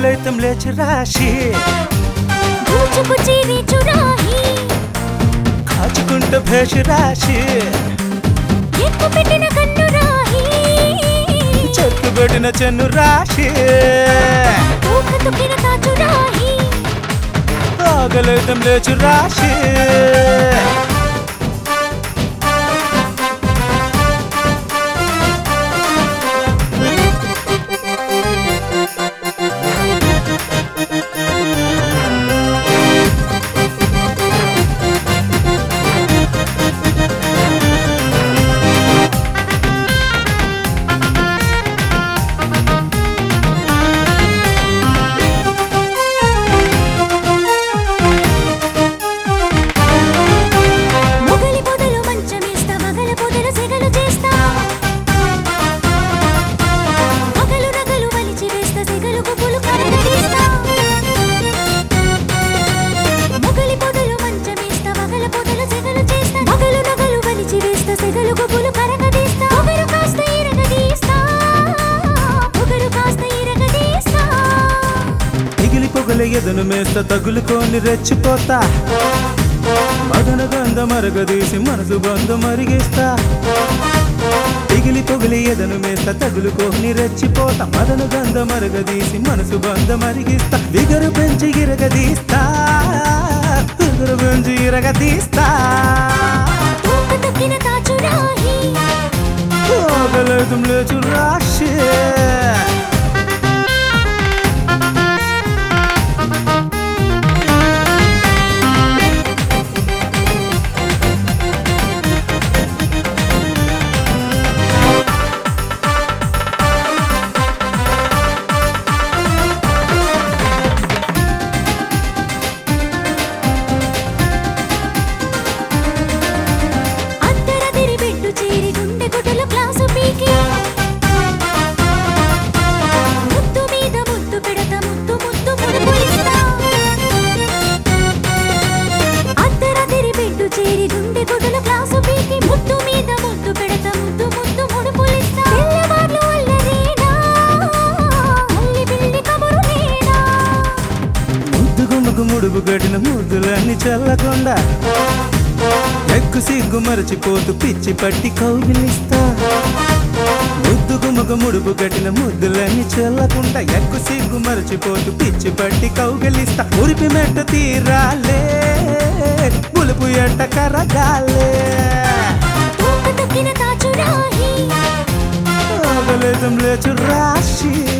ఆగలైతం లేచి రాశి దూచుకుచి రేచురాహి కాచుకుంట భేష రాశి ఎక్కు పెట్టిన కన్ను రాహి చెట్టు పెట్టిన చెన్ను రాశి ఊక తుక్కిన తాచు రాహి ఆగలైతం లేచి రాశి మొగలి పొదలు మంచమేస్తా మగల పొదలు సెగలు చేస్తా మగలు నగలు వలిచి వేస్తా సెగలు గుబులు కరగదీస్తా మొగలి పొదలు మంచమేస్తా మగల పొదలు సెగలు చేస్తా మగలు నగలు వలిచి వేస్తా సెగలు గుబులు కరగదీస్తా పొగరు కాస్త ఇరగదీస్తా పొగరు కాస్త ఇరగదీస్తా మిగిలి పొగల ఎదను మేస్త తగులుకొని రెచ్చిపోతా మదన గంధ మరగదీసి మనసు బంధ మరిగిస్తా పిగిలి పొగిలి ఎదను మేస్త తగులుకొని రెచ్చిపోతా మదన గంధ మరగదీసి మనసు బంధ మరిగిస్తా దిగరు పెంచి ఇరగదీస్తా దిగరు పెంచి ఇరగదీస్తా ఊక తొక్కిన తాచు రాహి ఆగలేతం లేచు రాశి అద్దరదిరి బెడ్డు చేరి గుండె గుడ్డలు క్లాసు పీకి ముద్దు మీద ముద్దు పెడత ముద్దు ముద్దు ముడుపులిస్తా అద్దరదిరి బెడ్డు చేరి గుండె గుడ్డలు క్లాసు పీకి ముద్దు మీద ముద్దు పెడత ముద్దు ముద్దు ముడుపులిస్తా తెల్లవార్లు అల్లరేనా అల్లి బిల్లి కబురులేనా ముద్దు గుమ్మకు ముడుపు కట్టిన ముద్దులన్నీ చల్లకుండా ఎక్కు సిగ్గు మరచిపోతూ పిచ్చి పట్టి కౌగిలిస్తా ముద్దు గుమ్మకు ముడుపు కట్టిన ముద్దులన్నీ చల్లకుండా ఎక్కు సిగ్గు మరచిపోతూ పిచ్చి పట్టి కౌగిలిస్తా ఉరిపి మెట్ట తీరాలే పులుపు ఎట్ట కరగాలే ఊక తొక్కిన తాచు రాహి ఆగలేతం లేచు రాశి